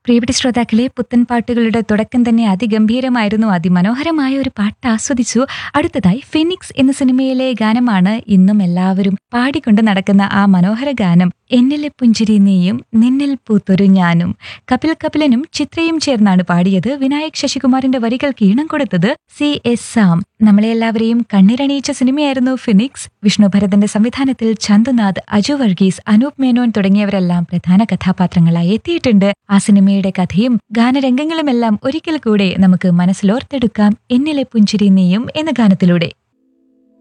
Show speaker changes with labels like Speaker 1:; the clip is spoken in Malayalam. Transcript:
Speaker 1: പ്രിയപ്പെട്ട ശ്രോതാക്കളെ പുത്തൻ പാട്ടുകളുടെ തുടക്കം തന്നെ അതിഗംഭീരമായിരുന്നു അതിമനോഹരമായ ഒരു പാട്ട് ആസ്വദിച്ചു അടുത്തതായി ഫിനിക്സ് എന്ന സിനിമയിലെ ഗാനമാണ് ഇന്നും എല്ലാവരും പാടിക്കൊണ്ട് നടക്കുന്ന ആ മനോഹര ഗാനം എന്നിലെ പുഞ്ചിരി നീയും നിന്നിൽ പൂത്തൊരു ഞാനും കപിൽ കപിലനും ചിത്രയും ചേർന്നാണ് പാടിയത് വിനായക് ശശികുമാറിന്റെ വരികൾക്ക് ഈണം കൊടുത്തത് സി എസ് സാം നമ്മളെ എല്ലാവരെയും കണ്ണിരണിയിച്ച സിനിമയായിരുന്നു ഫിനിക്സ് വിഷ്ണു ഭരതന്റെ സംവിധാനത്തിൽ ചന്തുനാഥ് അജു വർഗീസ് അനൂപ് മേനോൻ തുടങ്ങിയവരെല്ലാം പ്രധാന കഥാപാത്രങ്ങളായി എത്തിയിട്ടുണ്ട് ആ സിനിമയുടെ കഥയും ഗാനരംഗങ്ങളുമെല്ലാം ഒരിക്കൽ കൂടെ നമുക്ക് മനസ്സിലോർത്തെടുക്കാം എന്നിലെ പുഞ്ചിരി നീയും എന്ന ഗാനത്തിലൂടെ